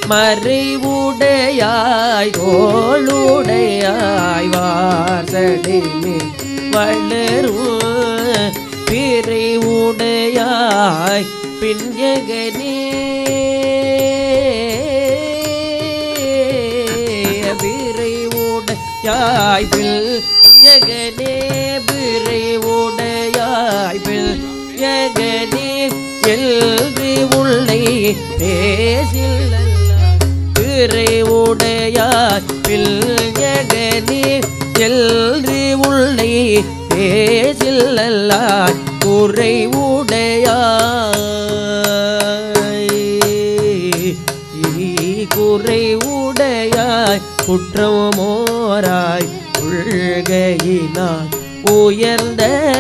மறைவுடையாய் தோளுடையாய் வாசடைமே வளரும் பிறைவுடையாய் பிஞ்சகனே பிறைவுடையாய் பில் ஜகனே பிறைவுடையாய் பில் ஜகனே எல்வி உள்ளே பேசில் பிறைவுடையாய் பில் ஜகனே எல்வி உள்ளே பேசில் குறைவுடையாய் குறைவுடையாய் குற்றமோராய் உள்கையினாய் உயர்ந்த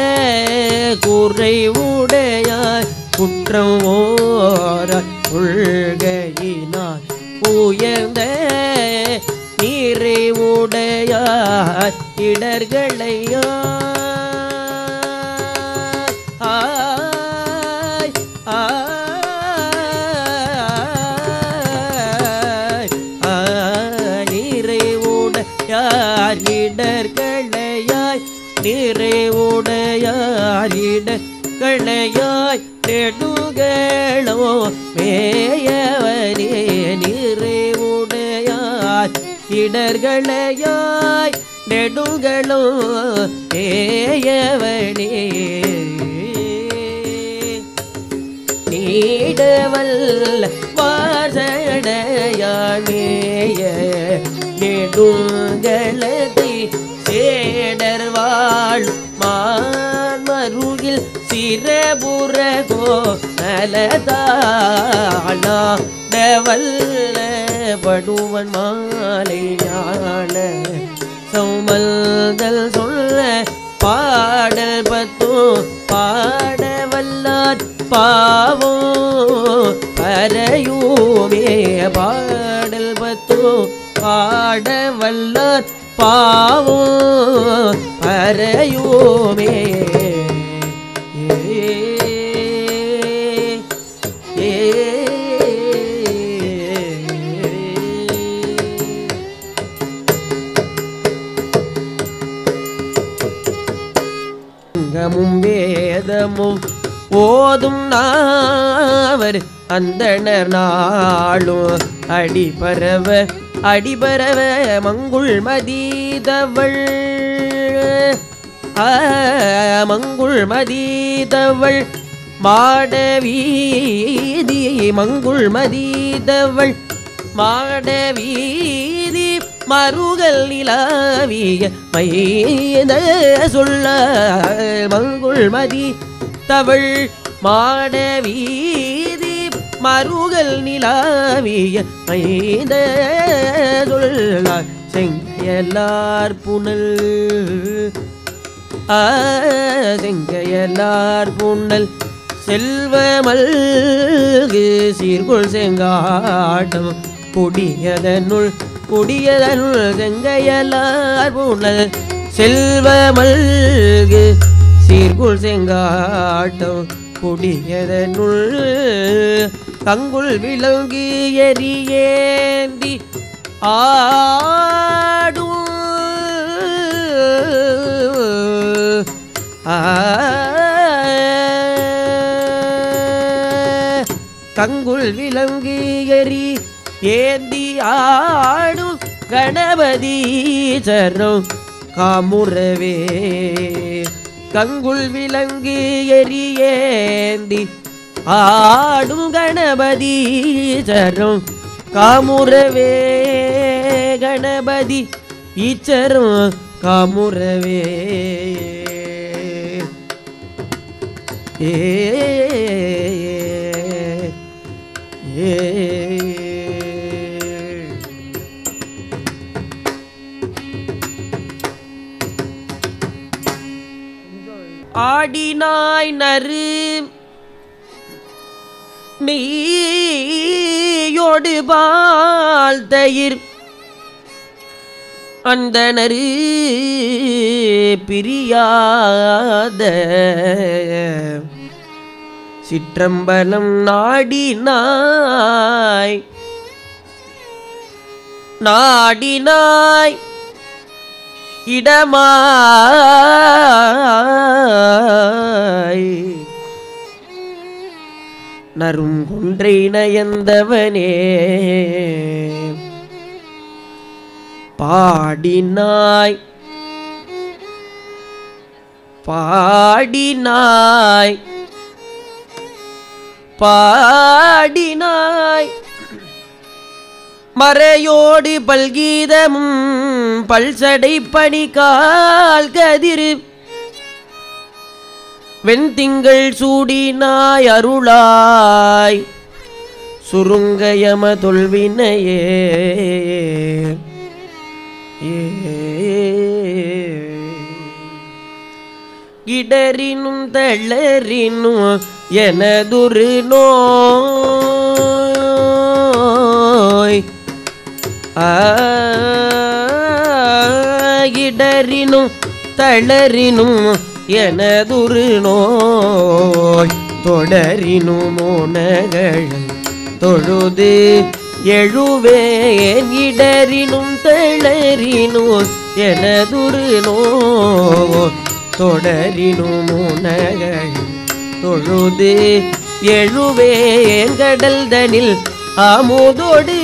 குறைவுடையாய் குற்றமோராய் உள்கையினாய் உயர்ந்த நிறைவுடையாய் இடர்களையா ஆய் ஆய் ஆய் நிறைவுடையார் இடர்களையாய் நிறைவுடையார் இடர்களையாய் நெடுகளோ மேயவனே நிறைவுடையார் இடர்களையாய் நெடுகளோ மேயவனே நீடவல்ல வாசடையானேய நெடுங்களதி சேடர் வாழ் மான்மருகில் சிறபுரகோ நலதாளா டவல்ல படுவன் மாலை ஞான சௌமல்தல் சொல்ல பாடல் பத்தோ பாடவல்லார் பாவோ பரையோமே பாடல் பத்தோ பாடவல்லார் பாவோ பரையோமே ஏ ஏ அங்கமும் வேதமும் ஓதும் நாவர் அந்தணர் நாளும் அடிபரவ அடிபரவ மங்குள் மதீதவள் ஆ, மங்குள் மதீதவள் மாடவீதி மங்குள் மதீதவள் மாடவீதி மருகல் நிலாவிய மைத சொல்ல மங்குள் மதி தவள் மாடவீதி மருகல் நிலாவிய மைத சொல்ல செங்கலார் புனல் ஆ, செங்கையலார் புன்னல் செல்வமல்கு சீர்கொள் செங்காட்டம் கொடியதனுள் கொடியதனுள் செங்கையலார் புனல் செல்வமல்கு சீர்கொள் செங்காட்டம் கொடியதனுள் கங்குள் விலங்கு எரியேந்தி ஆடும் கங்குள் விலங்கு எரி ஏந்தி ஆடும் கணபதி சரம் காமுறவே கங்குள் விலங்கு எரி ஏந்தி ஆடும் கணபதி சரம் காமுறவே கணபதி ஈச்சரும் காமுறவே ஏ ஏ ஆடினாய் நறு மெய்யோடு பால் தயிர் அந்தனரு பிரியாத சிற்றம்பலம் நாடினாய் நாடினாய் இடமாய் நறுங்குன்றை நயந்தவனே பாடினாய் பாடினாய் பாடினாய் மறையோடு பல்கீதமும் பல்சடை பணிகால் கதிரு வெண்திங்கள் சூடினாய் அருளாய் சுருங்கயம தொல்வினையே இடரினும் தளரினும் எனதுரு நோய் ஆ, இடரினும் தளரினும் எனதுரு நோய் தொடரினும் உனகள் தொழுது எழுவேன் இடரினும் தளரினும் எனதுரு நோய் தொடரினும் உனகள் தொழுது எழுவேன் கடல் தனில் அமுதோடு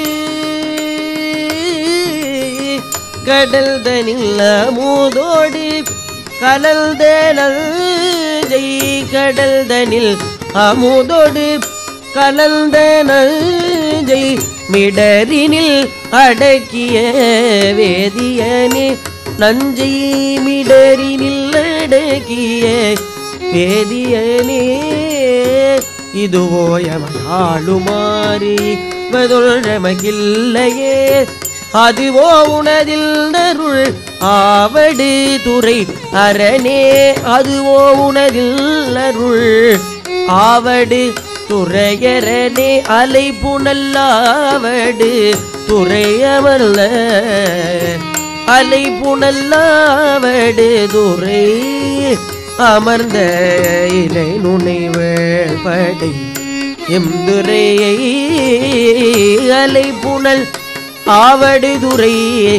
கடல் தனில் அமுதோடு கலல்தேனல் ஜெய் கடல் தனில் அமுதோடு கலந்தனல் ஜெய் மிடரினில் அடக்கிய வேதியனே நஞ்சை மிடரினில் அடக்கிய வேதியனே இதுவோ எமதாளுமாறி வதொழமகில்லையே அதுவோ உனதில் நருள் ஆவடு துறை அரணே அதுவோ உனதில் அருள் ஆவடு துறையரனே அலை புனல்லாவடு துறையமல்ல அலை புனல்லாவடு துறை அமர்ந்த இலை நுனைவேள்படை எம்துரையை அலை புனல் ஆவடுதுறை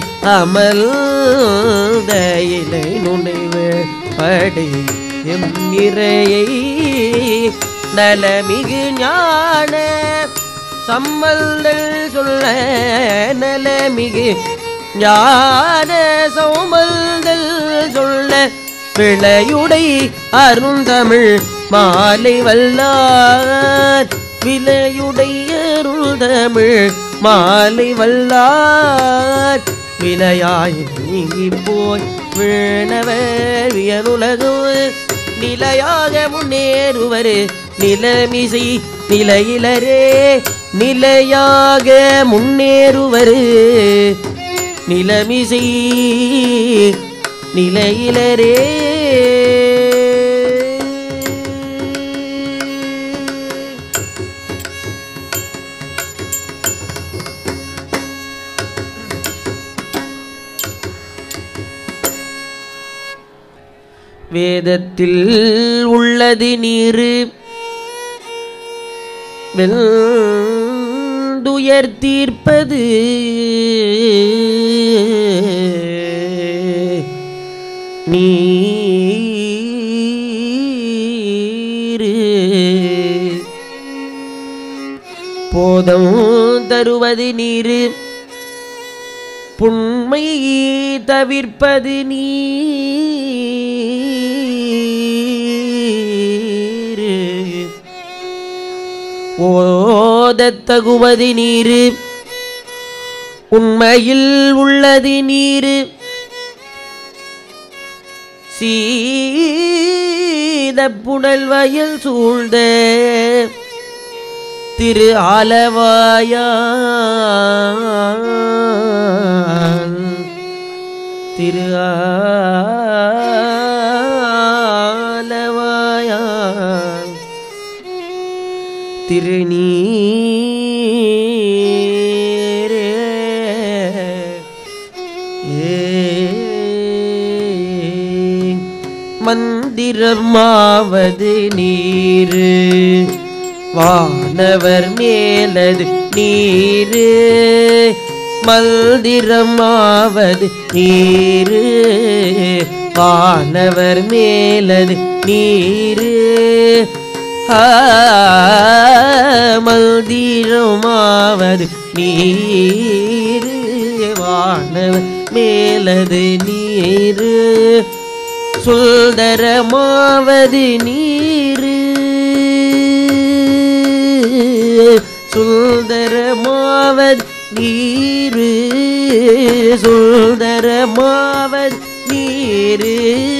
அமர்ந்த இலை நுனைவேள்படை எம் இறையை நலமிகு ஞான சம்மல்தல் சொல்ல நலமிகு ஞான சௌமல்தல் சொல்ல விளையுடை அருந்தமிழ் மாலை வல்லார் விலையுடை அருந்தமிழ் மாலை வல்லார் விலையாய் நீங்கி போய் வீணவர் வியனுலகு நிலையாக முன்னேறுவர் நிலமிசை நிலையிலரே நிலையாக முன்னேறுவர் நிலமிசை நிலையிலரே வேதத்தில் உள்ளது நீரு வெந்துயர் தீர்ப்பது நீரு போதம் தருவது நீரு புண்மை தவிர்ப்பது நீரு ஓதத்தகுவது நீரு உண்மையில் உள்ளது நீரு சீத புனல் வயல் சூழ்ந்த திரு ஆலவாயா திரு ஆலவாயா திருநீரே மந்திரமாவது நீரு வானவர் மேலது நீரு மல்திரமாவது நீரு வானவர் மேலது நீரு ஆ, மல்திரமாவது நீரு வானவர் மேலது நீரு சுந்தரமாவது நீரு சுந்தரமாவது நீரு சுந்தரமாவது நீரு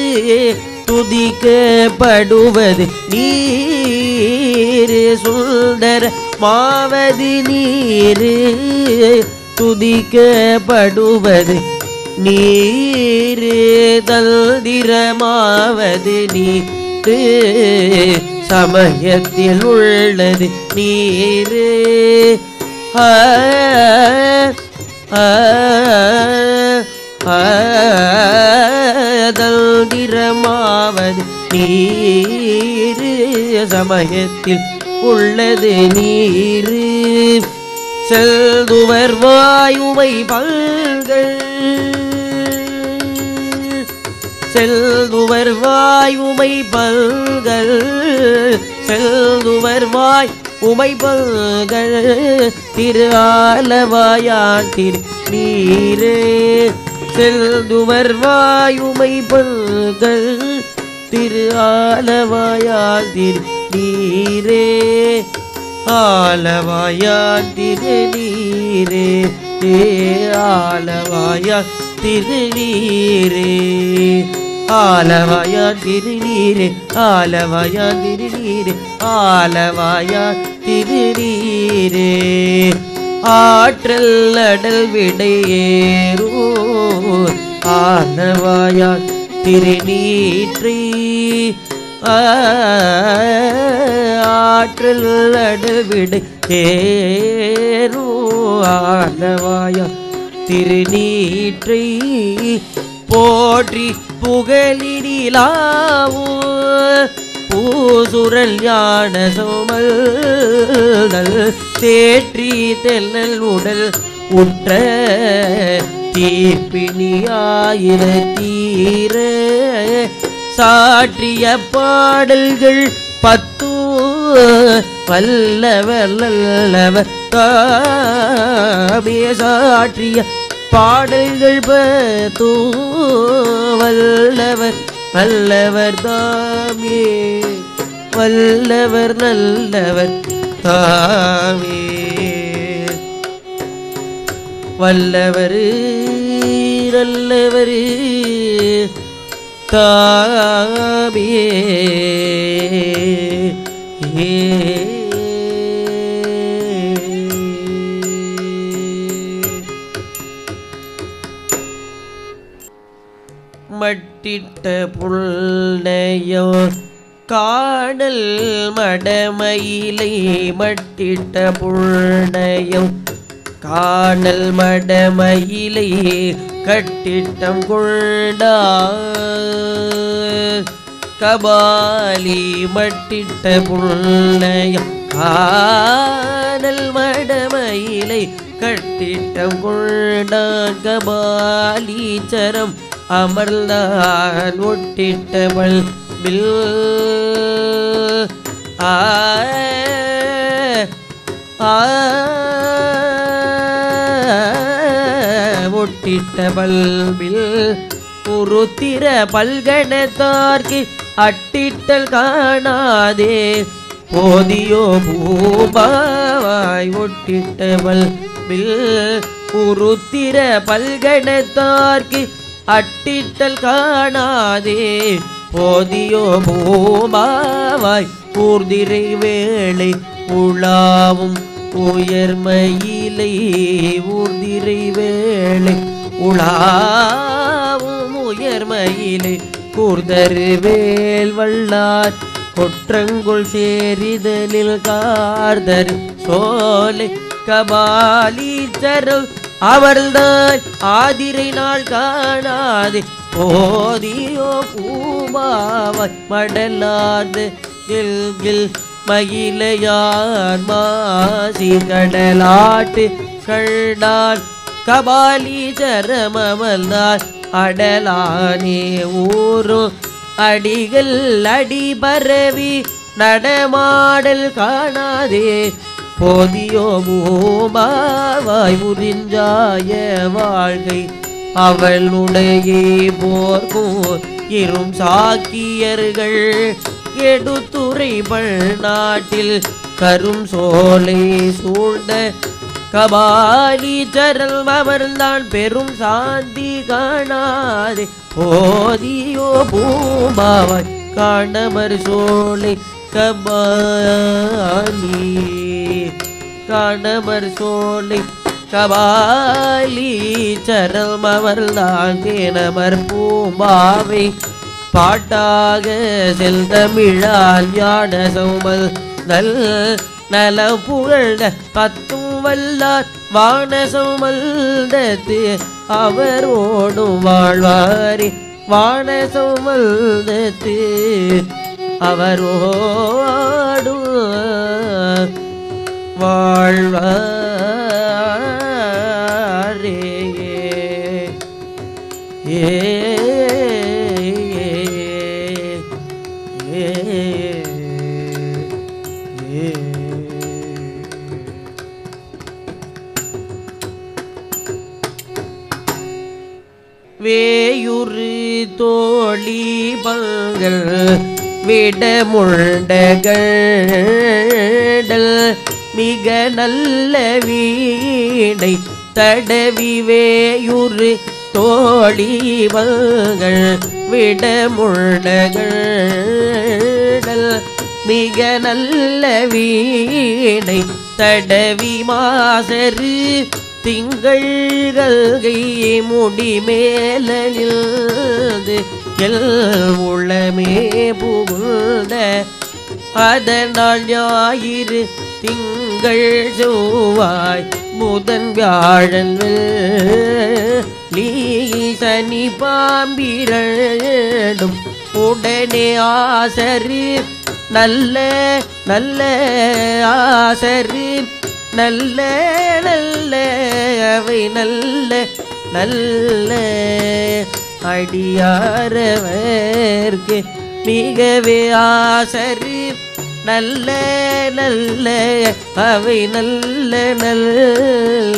துதிக்கப்படுவது நீரு சுந்தர மாவது நீரு துதிக்கப்படுவது நீரு தல்திரமாவது நீரு சமயத்தில் உள்ளது நீரு ஆ, ஆ, ஆ, தல்திரமாவது நீரு சமயத்தில் உள்ளது நீரு செல்துவர் வாயுவை பல்கள் செல்துவர் வாய் உமை பல்கள் செல்துவர் வாய் உமை பல்கள் திரு ஆலவாயான் திரு நீரே செல்துவர் வாய் உமை பல்கள் திரு ஆலவாயான் திரு நீரே ஆலவாயான் திரு நீரே ஏ ஆலவாயான் திருநீரே ஆலவாயான் திருநீரே ஆலவாயான் திருநீரே ஆலவாயான் திருநீரே ஆற்றல் அடல் விடையேறோ ஆலவாயான் திருநீற்றி ஆ, ஆற்றல் அடல் விடை ஏறோ ஆலவாயான் திருநீற்றை போற்றி புகழிலாவோ பூசுரல் ஞான சோமல் தேற்றி தெல்லல் உடல் உற்ற தீப்பிணியாயிர தீர சாற்றிய பாடல்கள் பத்து வல்லவர் நல்லவர் தாமே சாற்றிய பாடல்கள் பத்து வல்லவர் நல்லவர் தாமே வல்லவர் நல்லவர் தாமே வல்லவர் நல்லவர் தாமே மட்டிட்ட புள்ளையோ காடல் மடமயிலை மட்டிட்ட புள்ளையும் காணல் மடமயிலை கட்டிட்டம் கொண்டா கபாலி மட்டிட்ட புள்ளையம் காணல் மடமயிலை கட்டிட்டம் கொண்டான் கபாலீச்சரம் அமர்ந்தான் ஒட்டிட்டவள் பில் ஆ ஆ ஒட்டிட்ட பல்பில் உருத்திர பல்கணத்தார்க்கு அட்டிட்டல் காணாதே போதியோ பூபாவாய் ஒட்டிட்ட பல்பில் உருத்திர பல்கணத்தார்க்கு அட்டிட்டல் காணாதே போதியோ பூபாவாய் ஊர்திரை வேளை உலாவும் உயர்மயிலை ஊர்திரை வேளை உலாவும் உயர்மயிலை கூர்தரு வேல் வல்லார் கொற்றங்குள் சேரிதலில் கார்தர் சோலை கபாலீச்சரம் அவள்தான் ஆதிரை நாள் காணாதே போதியோ பூமாவாய் மடலாது கில் மகிழையார் மாசி கடலாட்டு கண்டால் கபாலி சரமமல்லார் அடலானே ஊரும் அடிகள் அடி பரவி நடமாடல் காணாதே போதியோ மூபாவாய் உறிஞ்சாய வாழ்கை அவளுடைய போர்க்கும் இரும் சாக்கியர்கள் எடுத்துரை நாட்டில் கரும் சோலை சூழ்ந்த கபாலி சரல் அமர்ந்தான் பெரும் சாந்தி காணாதே போதியோ பூபாவாய் காணமர் சோலை கபாலி காணமர் சோலை கபாலி சரல் அமர்ந்தான் தேனமர் பூம்பாவை பாட்டாக செல்தமிழால் யாட சௌமல் நல் நல புகழ்ந்த பத்தும் வல்லார் வானசமல்தத்து அவரோடும் வாழ்வாரே வானசமல்தத்து அவரோடும் வாழ்வாரே ஏ ஏ ஏ வேயுறு தோழி பங்கள் விடமுண்டகள் மிக நல்ல வீடை தடவி வேயுறு தோழி பங்கள் விடமுண்டகள் மிக நல்ல வீடை தடவி மாசரு திங்கள்கை முடி மேலிருந்து எல் உளமே புகுந்த அதனால் ஞாயிறு திங்கள் செவ்வாய் புதன் வியாழன் நீ சனி பாம்பிரண்டும் உடனே ஆசரு நல்ல நல்ல ஆசரு நல்ல நல்ல அவை நல்ல நல்ல அடியாரவர்க்கு மிகவே ஆசரு நல்ல நல்ல அவை நல்ல நல்ல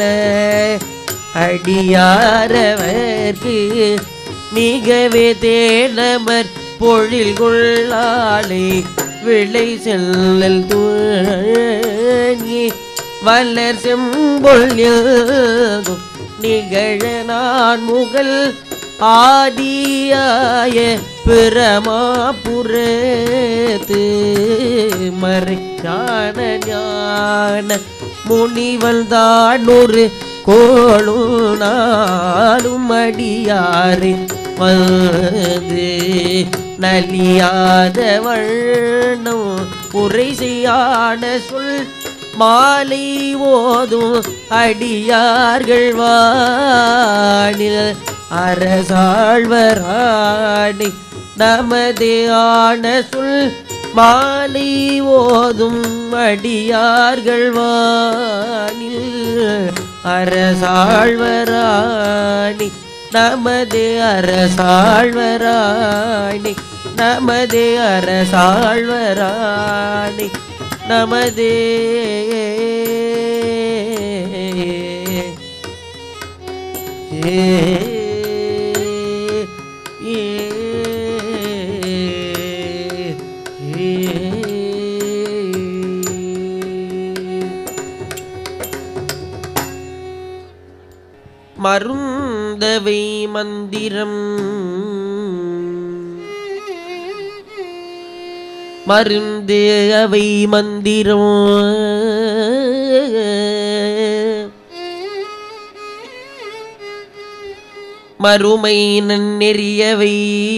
அடியாரவர்க்கு மிகவே தேனமர் பொழில் கொள்ளாளே விளை செல்லல் தூங்கி வல்லர் செம்பொழியும் நிகழ நான் முகல் ஆதியாய பிரமாபுரத்து மறை ஞான ஞான முனிவல் தானொரு கோளும் நாளும் அடியாரை வந்து நலியாத வண்ணம் உரை செய்யான சொல் மாலை ஓதும் அடியார்கள் வானில் அரசாழ்வராணி நமது ஆன சொல் மாலை ஓதும் அடியார்கள் வானில் அரசாழ்வராணி நமது அரசாழ்வராணி நமது அரசாழ்வராணி நமது மருந்தவை மந்திரம் மருந்து அவை மந்திரம் மறுமை நன்னெறியவை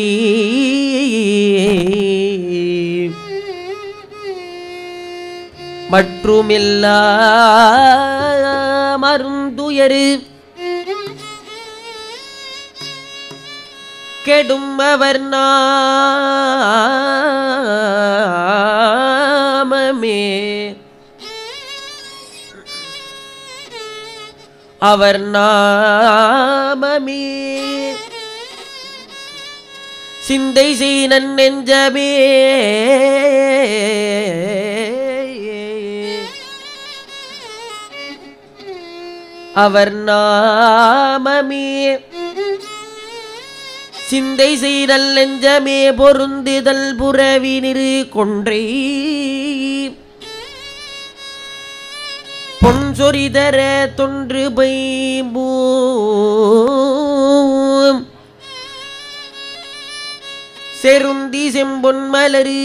மற்றுமில்லா மருந்துயரு கெடும் அவர் நாமமே அவர் நாமமே சிந்தை செய் நெஞ்சமே அவர் நாமமே சிந்தை செய்தல் நெஞ்சமே பொருந்துதல் புறவினிரு கொன்றை பொன் சொரிதர தொன்று பைம்பூம் செருந்தி செம்பொன் மலரு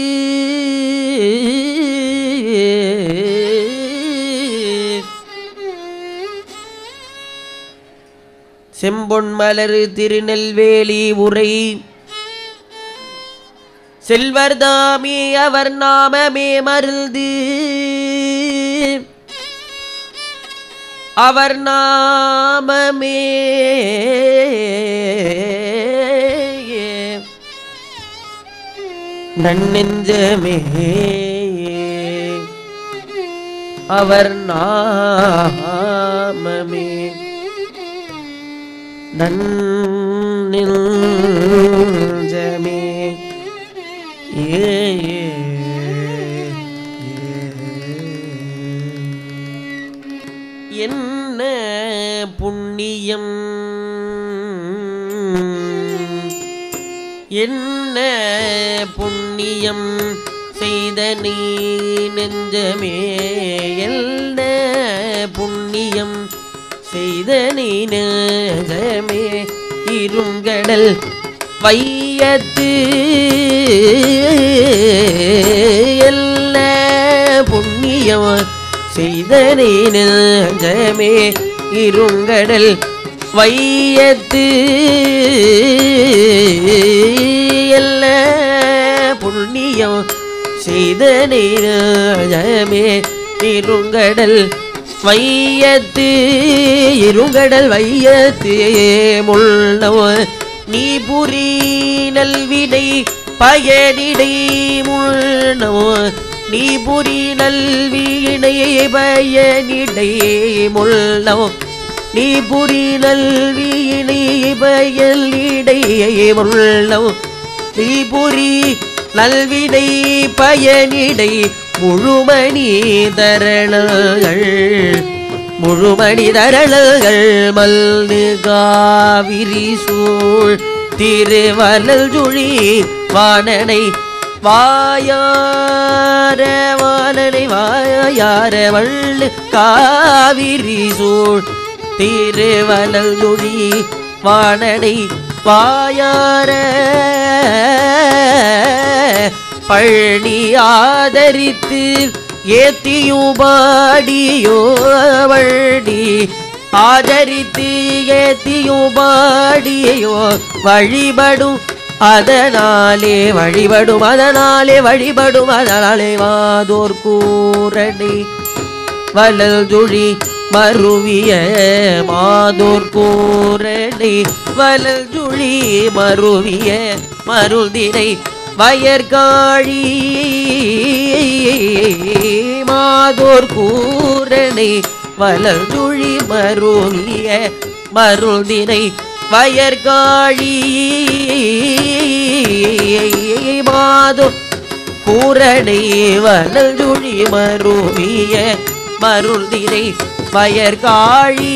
செம்பொன் மலரு திருநெல்வேலி உரை செல்வர்தாமே அவர் நாமமே மருது அவர் நாமமே நன்னெஞ்சமே அவர் நாமமே நன்னெஞ்சமே ஏ ஏ, ஏ. என்ன புண்ணியம் என்ன புண்ணியம் செய்த நீ நெஞ்சமே என்ன புண்ணியம் செய்த நீ நெஞ்சமே இருங்கடல் வையத்து எல்ல புண்ணியம் செய்த நீ நெஞ்சமே இருங்கடல் வையத்து எல்ல புண்ணியம் செய்த நீரமே இருங்கடல் வையத்து இருங்கடல் வையத்து முள்ளவ நீ புரி நல்வினை பயனிடை முள்ளவ நீ புரி நல்வினை பயனிடை முள்ளவ நீ புரி நல்வினை பயலிடையே முள்ளவ நீ புரி நல்வினை பயனிடை முழுமணி தரணங்கள் முழுமணி தரணங்கள் மல்து காவிரி சூழ் திருவனல் ஜுழி வானனை வாயார வானனை வாயார வள்ளு காவிரி சூழ் திருவனல் ஜுழி வானனை வாயார பழனி ஆதரித்து ஏத்தியுபாடியோ வழி ஆதரித்து ஏத்தியுபாடியோ வழிபடும் அதனாலே வழிபடும் அதனாலே வழிபடும் அதனாலே வாதோர் கூரணி வளல் துழி மருவிய மாதோர் கூரணி வளல் துழி மருவிய மருதினை வயற்காழி மாதோர் கூரணி வளல் துழி மருவிய மருதினை வயற்காழி மாதோ கூரணை வனல் துழி மருவிய மருந்தினை வயற்காழி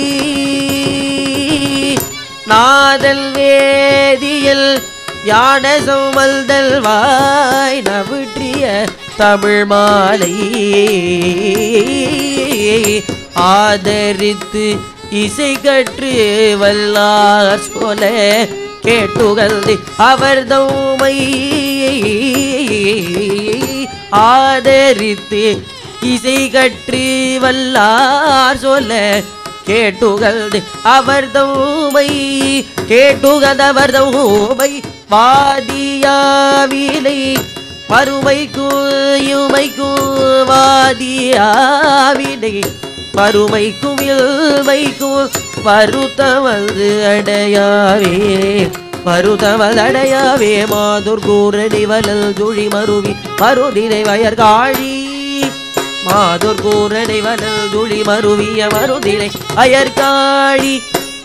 நாதல் வேதியல் ஞான சுமல்தல் வாய் நவிற்றிய தமிழ் மாலை ஆதரித்து இசை கற்று வல்லார் போல கேட்டுகழ்ந்து அவர் தௌமை ஆதரித்து இசை கற்று வல்லார் சொல்ல கேட்டுகழ்ந்து அவர் தௌமை கேட்டுகதவர் தௌமை வாதியாவிலை மறுமைக்கும் இமைக்கும் வாதியாவினை மறுமைக்கும் இல்மைக்கும் வருத்தமது அடையாவே மருதவதடையாவே மாதுர் கூரணி வலல் துழி மருவி மருதினை வயற்காழி மாதோர் கூரடை வளல் துளி மருவிய மருதினை அயற்காழி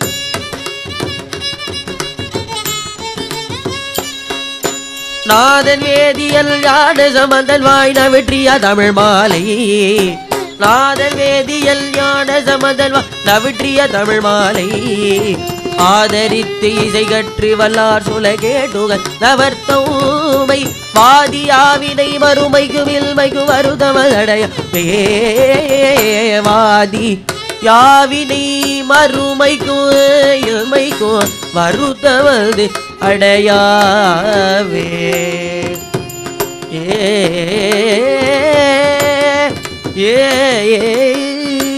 நாதன் வேதியல் ஞான சமந்தன் வாய்ன வெற்றிய தமிழ் மாலை நாதன் வேதியல் ஞான சமந்தன் நவிற்றிய தமிழ் மாலை ஆதரித்து இசை கற்று வல்லார் சுல கேட்டுக நவர்த்தோமை வாதியாவினை மறுமைக்கு வில்மைக்கு வருதமதடைய வாதி யாவினை மறுமைக்கும் இல்மைக்கும் வருத்தவது அடையாவே ஏ ஏ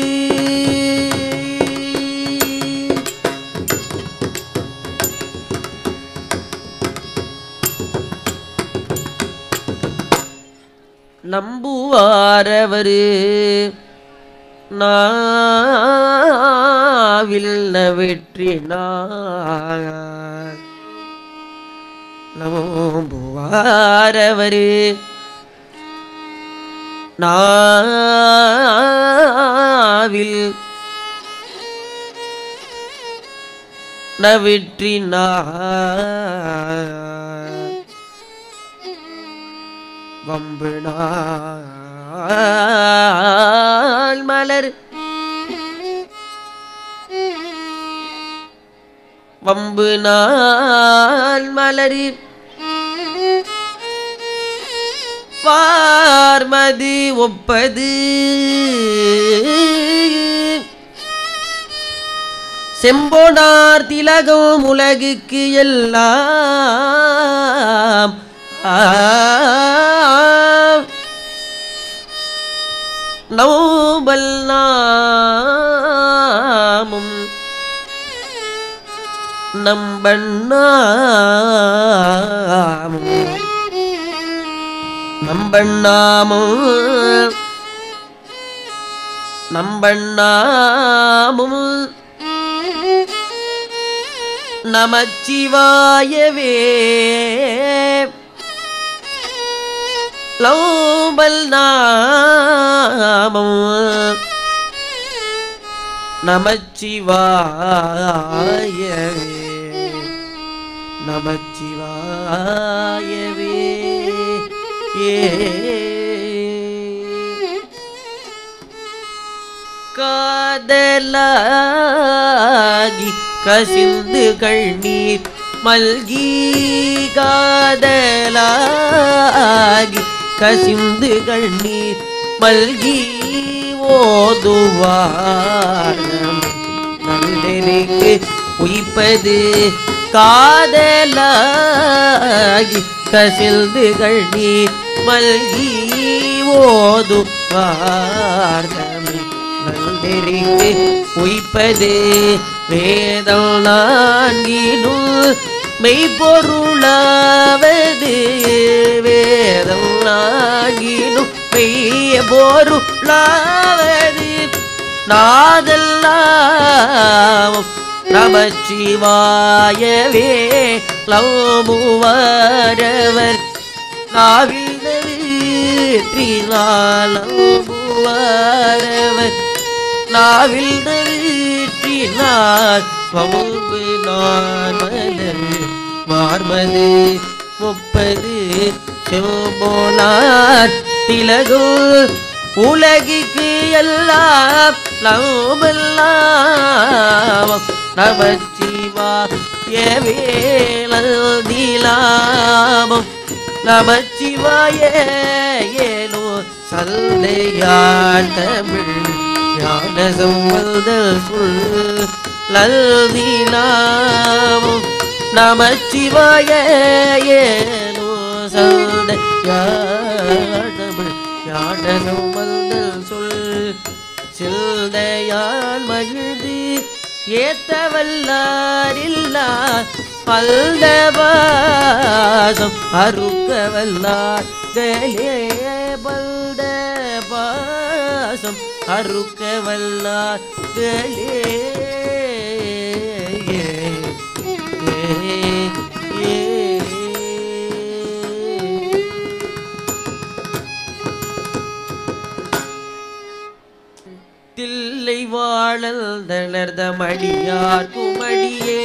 நம்புவாரவரு நாவில் வெற்றி நம்புவாரவரு நாவில் நவிற்றி வம்பு நாள் மலர் வம்பு நாள் மலரில் பார்மது ஒப்பது செம்போனார் திலகம் உலகுக்கு எல்லாம் ஆம். நோபல் நாமும் நம்பண்ணாமும் நம்பண்ணாமும் நம்பண்ணாமும் நமச்சிவாயவே லோபல் நாமம் நமச்சிவாயவே நமச்சிவாயவே ஏ காதலாகி கசிந்து கண்ணீர் மல்கி காதலாகி கசிந்து கண்ணீர் மல்கி ஓதுவார் நல்லெருக்கு உயிப்பது காதலாகி கசிந்து கண்ணீர் மல்கி ஓதுவார் நல்லெருக்கு உயிப்பது வேதம் நான்கினுள் மெய்ப்பொருளாவது வேதம் நான்கினும் மெய்ய பொருளாவது நாதெல்லாம் நமச்சிவாயவே லவமுவரவர் நாவில் நவீற்றினாலமுவரவர் நாவில் நவீற்றினார் வமுவு நார்மலர் மார்மது முப்பது செம்போனார் திலகு உலகிற்கு எல்லாம் நவமெல்லாம் நமச்சிவா ஏவேலதிலாமம் நமச்சிவாய ஏனோ சல்லையான் தமிழ் ஞான சம்பந்தல் சொல் லல்தினாமம் நமச்சிவாய ஏனோ சல்லையான் தமிழ் ஞான சம்பந்தல் சொல் சில்தையான் மகிழ்ந்து ஏத்தவல்லாரில்லா பல்தபாசம் அறுக்கவல்லார் கலே பல்த பாசம் அறுக்கவல்லார் கலே வாழல் தளர்ந்த மடியார் குமடியே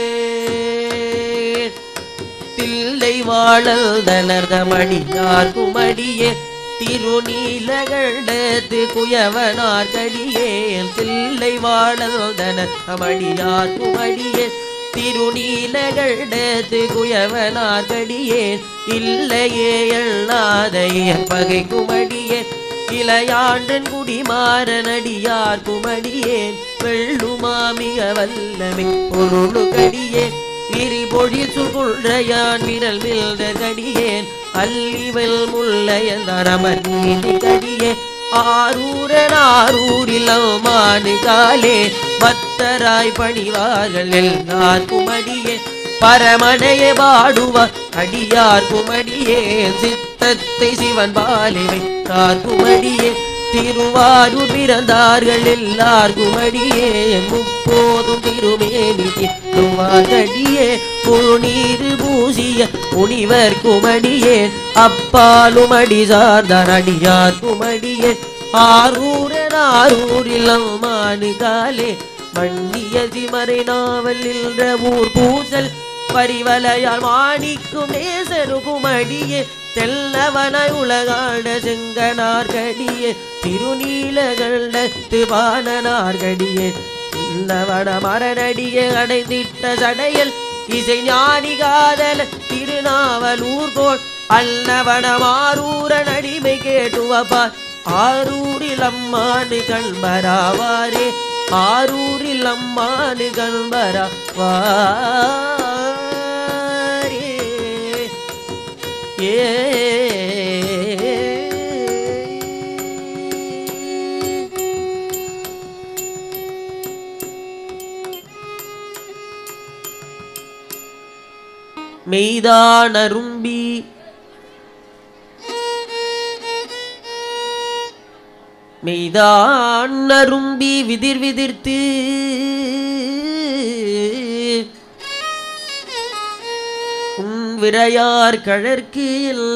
தில்லை வாழல் தளர்ந்த மடியார் குமடியே திருநீலகண்டத்து குயவனார் கடியே தில்லை வாழல் தளர்ந்த மடியார் குமடியே திருநீலகண்டத்து குயவனார் கடியேன் இல்லையே எண்ணாத பகை குமடியேன் இளையாண்டன் குடிமாறனடியார் குமடியேன் வெள்ளுமா மிக வல்லமை பொருளு கடியேன் விரிபொழி சுகுள்றையான் விரல் வில்த கடியேன் அல்லிவல் முல்லையன் தரமர் நீதி கடியேன் ஆரூரன் ஆரூரில் மானு காலே பத்தராய் பணிவார்கள் எல்லார் குமடியே பரமனையே பாடுவார் அடியார் குமடியே சித்தத்தை சிவன் பாலை வைத்தார் குமடியே திருவாரூர் பிறந்தார்கள் எல்லார் குமடியே முப்போதும் திருமேனி திருவாரடியே முழுநீர் பூசிய முனிவர் குமடியே அப்பாலும் அடி சார்ந்தார் அடியார் குமடியே ஆரூரன் ஆரூரில் மானு காலே மண்ணிய சிமறை நாவல் நின்ற ஊர் பூசல் பரிவலையால் மாணிக்கும் நேசரு குமடியே தெல்லவன உலகாட செங்கனார்கடியே திருநீலகண்டத்து வானனார்கடியே தெல்லவன மரணடியே அடைந்திட்ட சடையல் இசை ஞானி காதல திருநாவலூர் கோள் அல்லவன மாரூரன் அடிமை கேட்டுவப்பார் ஆரூரில் அம்மானு கண்பராவாரே ஆரூரில் அம்மானு கண்பராவாரே ஏ மெய்தானரும்பி மெய்தான் அரும்பி விதிர் விதிர்த்து உன் விரையார் கழற்கில்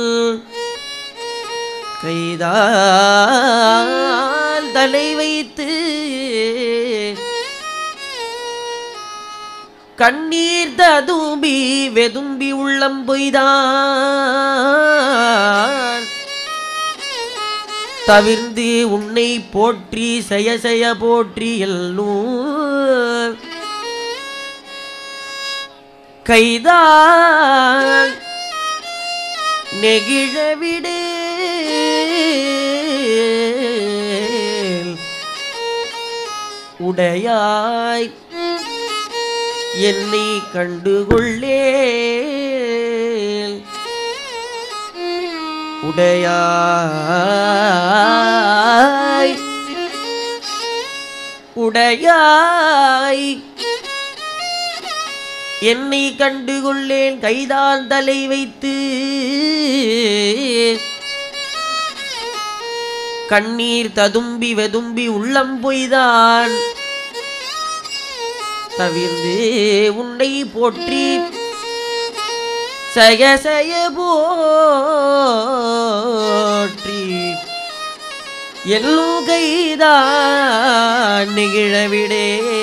கைதால் தலை வைத்து கண்ணீர் ததும்பி வெதும்பி உள்ளம் பொய்தான் தவிர்ந்து உன்னை போற்றி செய செய போற்றி எல்லூர் கைதான் நெகிழவிடு உடையாய் என்னை கண்டுகொள்ளே உடையாய் உடையாய் என்னை கண்டுகொள்ளேன் கைதான் தலை வைத்து கண்ணீர் ததும்பி வெதும்பி உள்ளம் பொய்தான் தவிர்ந்து உன்னை போற்றி சய சய போற்றி எல்லுகைதான் நிகழவிடே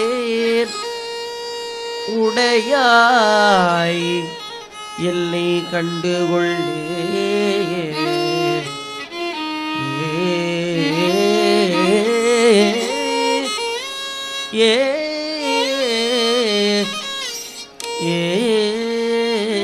உடையாய் எல்லை கண்டுகொள்ளே ஏ ஏ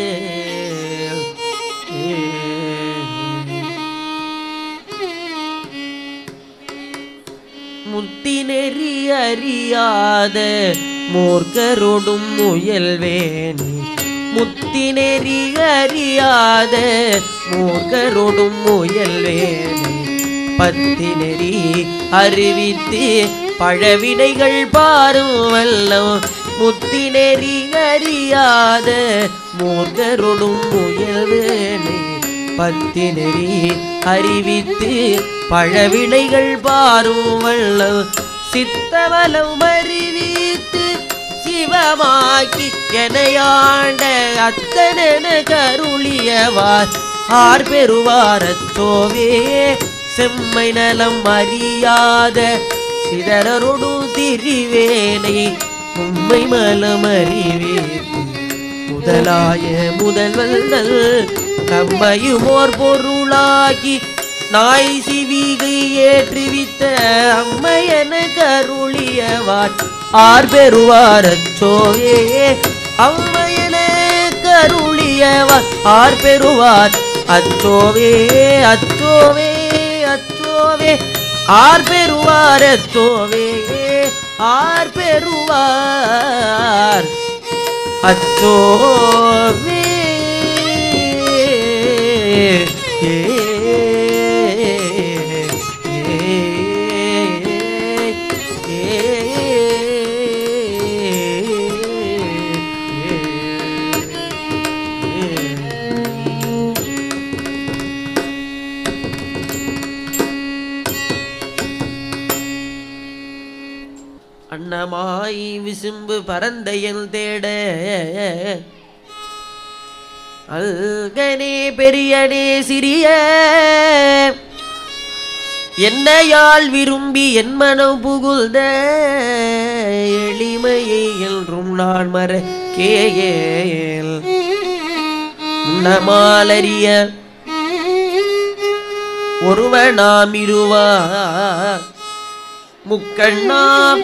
முத்தி நெறி அறியாத மூர்க்கரோடும் முயல்வேனே முத்தி நெறி அறியாத மூர்க்கரோடும் முயல்வேனே பத்தி நெறி அறிவித்து பழவினைகள் பாரும் வல்லம் முத்தி நெறி அறியாத மூர்க்கரோடும் முயல்வேனே பத்தி நெறி அறிவித்து பழவினைகள் பாரும் வல்லம் சித்தவலம் அறிவித்து சிவமாக்கி எனையாண்ட அத்தனென கருளியவார் ஆர் பெறுவாரச்சோவே செம்மை நலம் அறியாத சிதறொடு திரிவேனை உம்மை மலமறிவேன் முதலாய முதல்வல்கள் நம்மையுமோர் பொருளாகி நாய் சிவிகை ஏற்றுவித்த அம்மையன கருளியவார் ஆர் பெறுவாரச்சோவே அம்மையன கருளியவார் ஆர் பெறுவார் அச்சோவே அச்சோவே அச்சோவே ஆர் பெறுவார் அச்சோவே ஆர் பெறுவார் அச்சோவே ஏ, அன்னமாய் விசும்பு பரந்தையல் தேட அல்கனே பெரியனே சிறிய என்னையால் விரும்பி என் மனம் புகுந்த எளிமையை என்றும் நான் மறக்கேயேல் உன்னமாலறிய ஒருவனாம் இருவார் முக்கண்ணாம்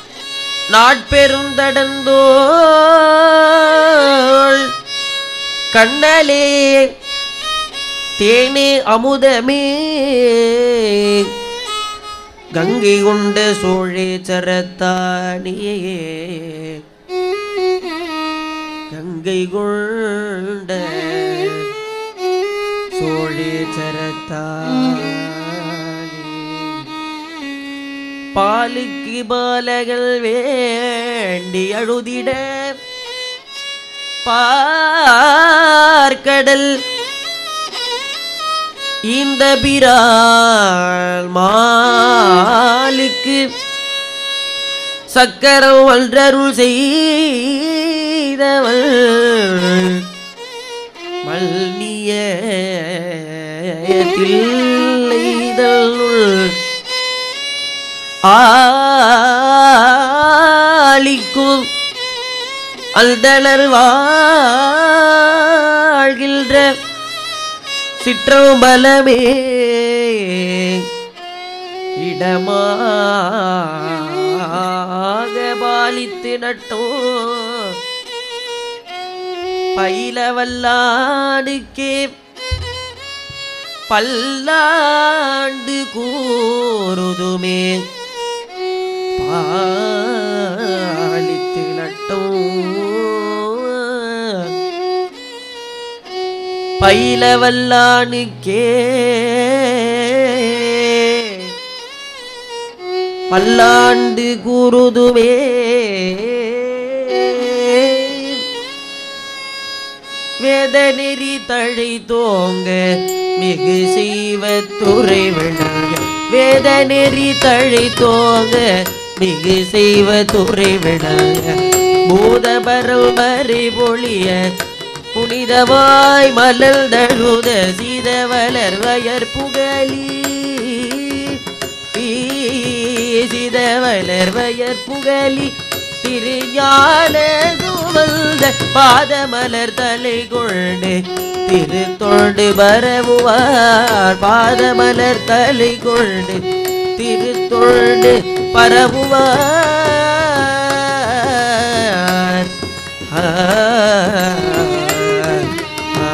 நாட்பெருந்தடந்தோள் கண்ணலே தேனே அமுதமே கங்கை கொண்ட சோழே சரத்தானே கங்கை கொண்ட சோழே சரத்தானே பாலுக்கு பாலகள் வேண்டி அழுதிட பார்க்கடல் இந்த பிரால் மாலுக்கு சக்கரம் வல்றருள் செய்தவள் மல்னிய தில்லைதலுள் ஆளிக்கும் அல்தளர் வாழ்கின்ற சிற்றம்பலமே இடமாக பாலித்து நட்டோ பயில வல்லாடுக்கே பல்லாண்டு கூறுதுமே பாலித்து நட்டும் பயில வல்லானுக்கே பல்லாண்டு கூறுதுமே வேத நெறி தழை தோங்க மிகு செய்வ துறை விளங்க வேத நெறி தழை தோங்க மிகு செய்வ துறை விளங்க பூதபரம் மறை பொழிய புனிதமாய் மலர் தழுத சீதவலர் வயற் புகழி சீதவலர் வயற் புகழி திருஞான சுவந்த பாதமலர் தலை கொண்டு திருத்தொண்டு பரவுவார் பாதமலர் தலை கொண்டு திருத்தொண்டு பரவுவார் ஆ, ஆ, ஆ.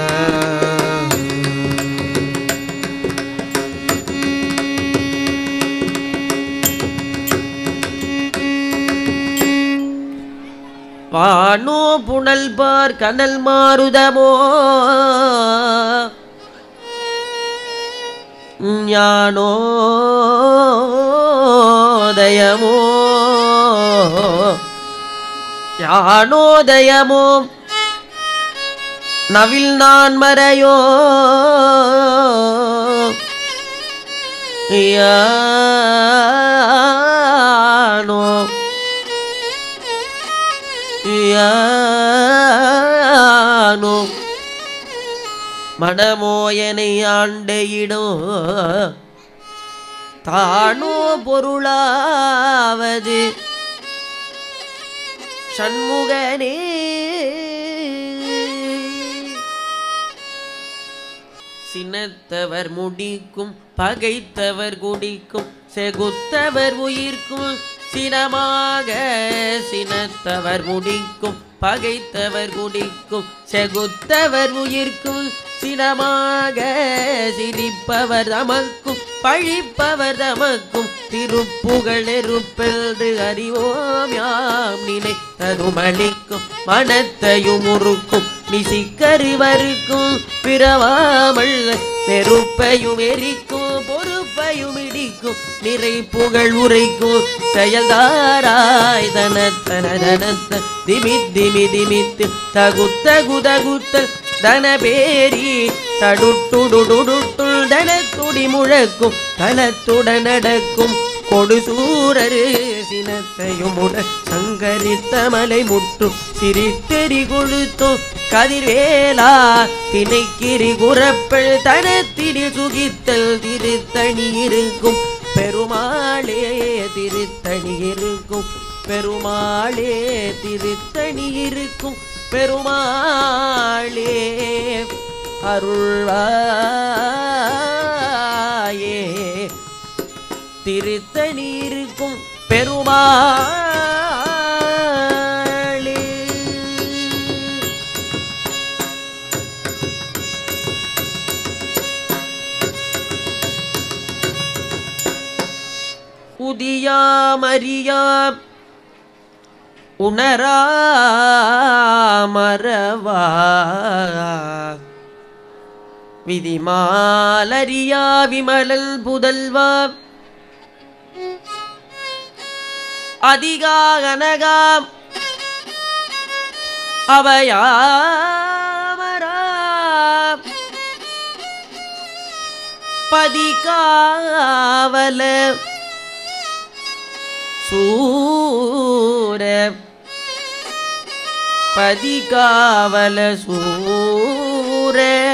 வானோ புனல் பார் கனல் மாருதமோ ஞானோ தயமோ ஞானோதயமோ நவில் நான் மறையோ யானோ யானோ மனமோயனை ஆண்டையிடோ தானோ பொருளாவது சண்முகனே சினத்தவர் முடிக்கும் பகைத்தவர் குடிக்கும் செகுத்தவர் உயிர்க்கும் சினமாக சினத்தவர் முடிக்கும் பகைத்தவர் குடிக்கும் செகுத்தவர் உயிர்க்கும் சினமாக சிரிப்பவர் தமக்கும் பழிப்பவர் தமக்கும் திருப்புகழ் நெருப்பென்று அறிவோம் யாம் நினைத்ததுமளிக்கும் மனத்தையும் உருக்கும் நிசிக்கருவருக்கும் பிறவாமல் நெருப்பையும் எரிக்கும் பொறுப்பையும் இடிக்கும் நிறை புகழ் உரைக்கும் செயல்தாராய் தனத்தன தனத்த திமி திமி திமித்து தகுத்த குதகுத்தல் தனபேரி தடுட்டுடுடுடுட்டுள் தனத்துடி முழக்கும் தனத்துடன் நடக்கும் கொடுசூரரு சினத்தையும் உட சங்கரித்த மலை முற்றும் சிரித்தெறி கொழுத்தும் கதிர்வேலா திணைக்கிரி குரப்பள் தனத்திரி சுகித்தல் திருத்தணி இருக்கும் பெருமாளே திருத்தணி இருக்கும் பெருமாளே திருத்தணி இருக்கும் பெருமாளே அருள்வாயே திருத்தணி இருக்கும் பெருமாளே உதியாமறியாம் உணராமரவா விதிமாலரியா விமலல் புதல்வா அதிகா கனகாம் அவையாமரா பதிகாவல சூர பதிகாவல சூர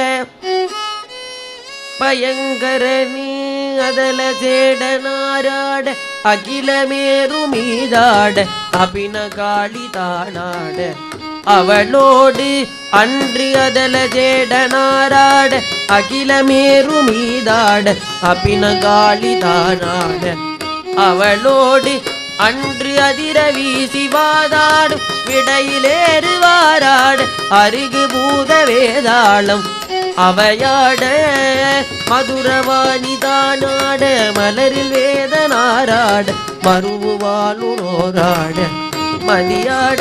பயங்கரனே அதல சேடனாராட அகிலமேரு மீதாட அபின காளி தானாட அவளோடு அன்று அதல ஜேடனாராட அகிலமேரு மீதாட அபின காளி தானாட அவளோடு அன்று அதிர வீசி வாதாடும் விடையிலேறுவாராட அருகு பூத வேதாளம் அவையாட மதுரவாணி தானாட மலரில் வேதனாராட மருவுவாளுரோராட மதியாட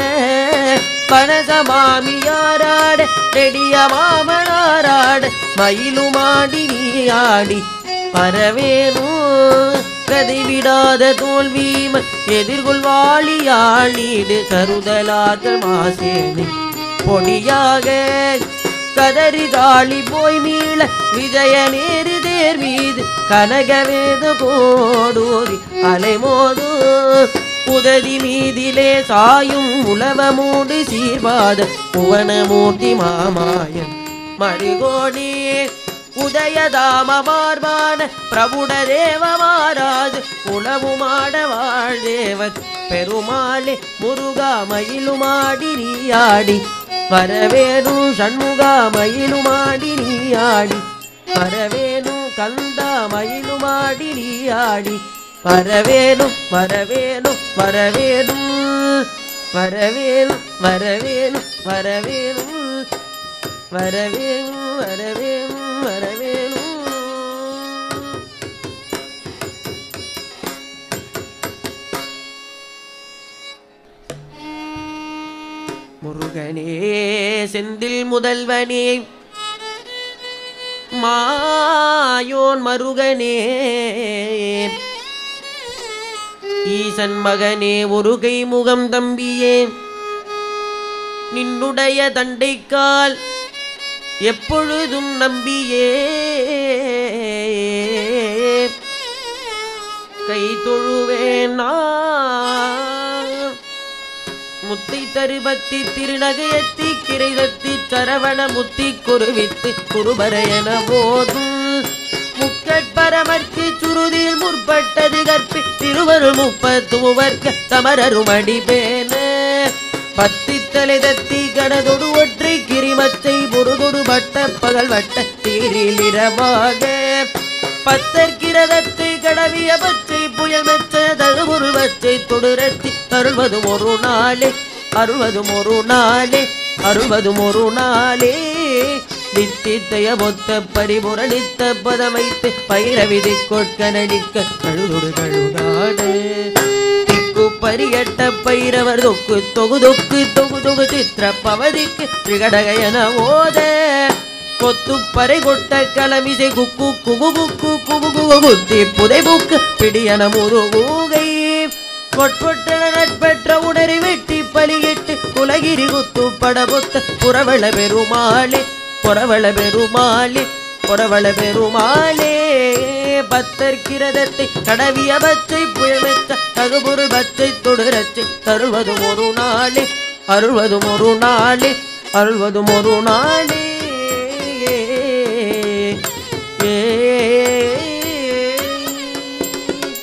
பனசமாமியாராட நெடிய மாமனாராட மயிலுமாடி நீயாடி பரவேணும் கதை விடாத தோல்விம எதிர்கொள்வாளியாளீடு கருதலார்கள் மாசேனி பொடியாக கதறி காளி போய் மீள விஜய நேரு தேர் மீது கனகவேத கோடோதி அலைமோது உததி மீதிலே சாயும் உலவமூடு சீர்வாத புவனமூர்த்தி மாமாயன் மருகோடியே உதயதாமவார்வான பிரபுட தேவமாராது உளவுமாட வாழ்தேவத் பெருமாளே முருகா மயிலுமாடி நீயாடி வரவேணு சண்முகா மயிலுமாடி நீயாடி வரவேணு கந்தா மயிலுமாடி நீயாடி வரவேணு வரவேணு வரவேணு வரவேணு வரவேணு வரவேணு வரவேணு வரவேணு வரவேணு முருகனே செந்தில் முதல்வனே மாயோன் மருகனே ஈசன் மகனே ஒரு கை முகம் தம்பியே நின்னுடைய தண்டைக்கால் எப்பொழுதும் நம்பியே கை தொழுவேன் நான். முத்தை தருபத்தி திருநகையத்தி கிரைதத்தி சரவண முத்தி குருவித்து குருபரையன போதும் முக்கட்பரமர்க்கு சுருதியில் முற்பட்டது கற்பி திருவருள் முப்பத்து மூவர்க்க சமரரும் அடிபேன பத்தி தலை தத்தி கடதொடு ஒற்றை கிரிமத்தை பொருதொடு வட்ட பகல் வட்ட தீரில் இரவாக பத்தற்கிரதத்தை கடவிய பச்சை புயல் மெச்ச தழுபொருள் வச்சை தொடுரத்தி அருள்வதும் ஒரு நாளே அருள்வதும் ஒரு நாளே அருள்வதும் ஒரு நாளே நித்தித்தய மொத்த பரிபுரணித்த பதமைத்து பயிர விதி கொட்க நடிக்க கழுதொடு கழுதாடு திக்கு பரியட்ட பைரவர் தொக்கு தொகு தொக்கு தொகு தொகு சித்திர பவதிக்கு திரிகடகயன ஓத கொத்து பறை கொட்ட கலமிசை குக்கு குகு குக்கு குகு குகு குத்தி புதை புக்கு பிடியன முருகூகை கொட்கொட்டன நட்பெற்ற உடறி வெட்டி பலியிட்டு குலகிரி குத்து படபொத்த புறவள பெருமாளே புறவள பெருமாளே புறவள பெருமாளே பத்தற்கிரதத்தை கடவிய பச்சை புயமெத்த தகுபொருள் பச்சை தொடுரச்சை தருவதும் ஒரு நாளே அருள்வதும் ஒரு நாளே அருள்வதும் ஒரு நாளே ஏ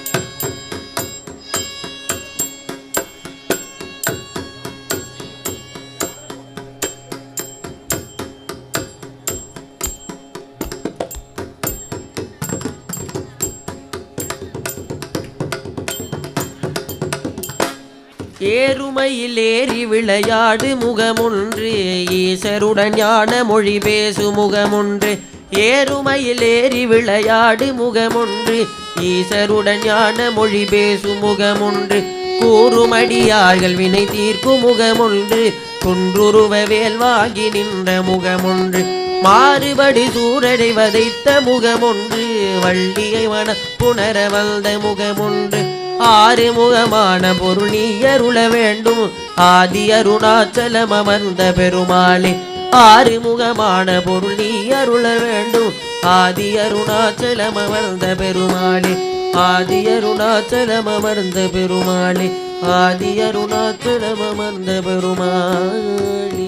ஏறுமையில் ஏறி விளையாடு முகமொன்று ஈசருடன் ஞான மொழி பேசு முகமொன்று ஏறுமையில் ஏறி விளையாடு முகமொன்று ஈசருடன் ஞான மொழி பேசு முகமொன்று கூறுமடியார்கள் வினை தீர்க்கும் முகமொன்று குன்றுருவ வேல் வாங்கி நின்ற முகமொன்று மாறுபடி சூரடை வதைத்த முகமொன்று வள்ளியை மன புணர வந்த முகமொன்று ஆறு முகமான பொருள் நீ அருள வேண்டும் ஆதி அருணாச்சலம் அமர்ந்த பெருமாளே ஆறு முகமான பொருள் நீ அருள வேண்டும் ஆதி அருணாச்சலம் அமர்ந்த பெருமாளே ஆதி அருணாச்சலம் அமர்ந்த பெருமாளே ஆதி அருணாச்சலம் அமர்ந்த பெருமாளே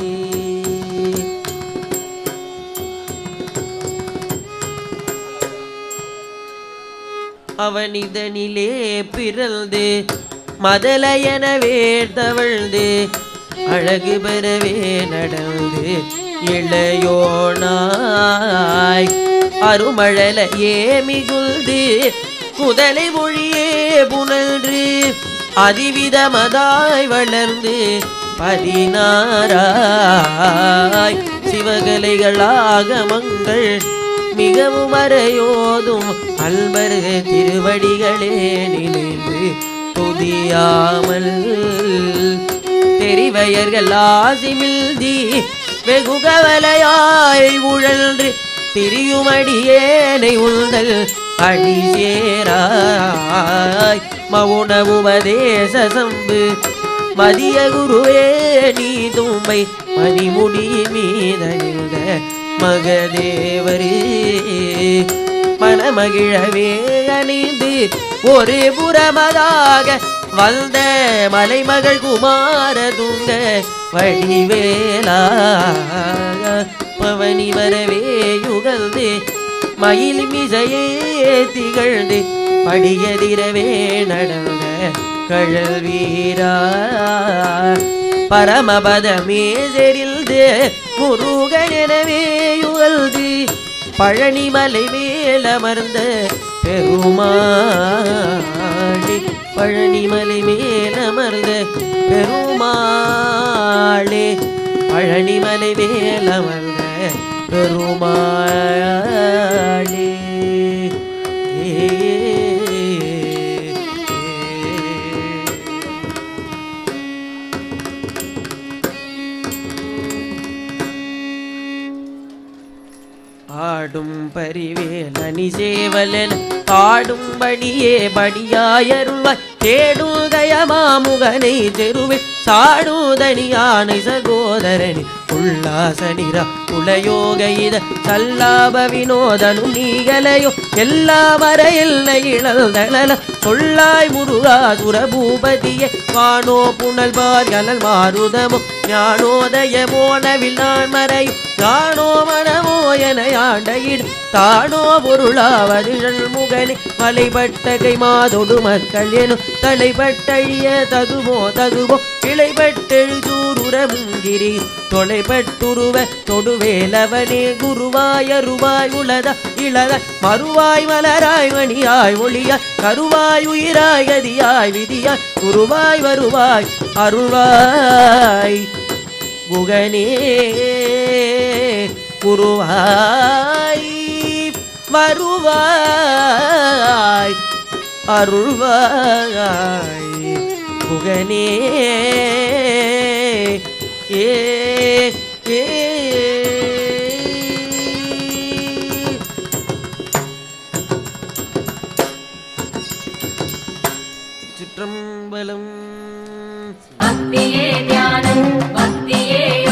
அவனிதனிலே பிறந்து மதலையனவே தவழ்ந்து அழகு பெறவே நடந்து இளையோனாய் அருமழலையே மிகுந்து குதலை மொழியே புனன்று அதிவிதமதாய் வளர்ந்து பதினாராய் சிவகலைகளாக மங்கள் மிகவும் அறையோதும் அல்பர் திருவடிகளே நினைந்து துதியாமல் தெரிவயர்கள் ஆசிமில்தி வெகு கவலையாய் உழன்று திரியுமடியேனை உள்தல் அடி சேராய் மவுணவுபதேச சம்பு மதிய குருவே நீ தும்மை மணிமுடியின் மீதணிந்த மகதேவரே மனமகிழவே அணிந்து ஒரு புறமதாக வந்த மலைமகள் குமார துங்க வடிவேலா பவனி வரவே யுகழ்ந்து மயில் மிசையே திகழ்ந்து படியதிரவே நடந்த கழல் வீரா பரமபதமே செறிந்து முருகன் எனவே யுகழ்ந்து பழனிமலை மேலமர்ந்த பெருமாளே பழனிமலை மேலமர்ந்த பெருமாளே பழனிமலை மேலமர்ந்த பெருமாளே ஏ, ஏ. ஆடும் பரிவேலனி சேவலன் பாடும்படியே படியாயருள்வாய் தேடும் கயமாமுகனை தெருவில் சாடுதனியானை சகோதரனி உல்லாசனிரா குலயோக இத சல்லாப வினோதனும் நீகலையோ எல்லா வரையில் இழந்தளல கொள்ளாய் முருகா சுரபூபதியே வானோ புனல் பார்கலல் மாருதமோ ஞானோதய போனவில் நான் மறையும் தானோ மனமோ என ஆண்டையிடு தானோ பொருளாவதிழல் முகனே மலைப்பட்டகை மாதொடு மக்கள் எனும் தலைப்பட்டழிய தகுமோ தகுமோ கிளைப்பட்டெழுதூருர முங்கிரி தொலைப்பட்டுருவ தொடுவேலவனே குருவாய் அருவாய் உளத இளத மறுவாய் மலராய் மணியாய் ஒளியாய் கருவாய் உயிராய் கதியாய் விதியாய் குருவாய் வருவாய் அருள்வாய் குகனே குருவாய் வருவாய் அருள்வாய் குகனே ஏ ஏ சிற்றம்பலம் பக்தியே தியானம் பக்தியே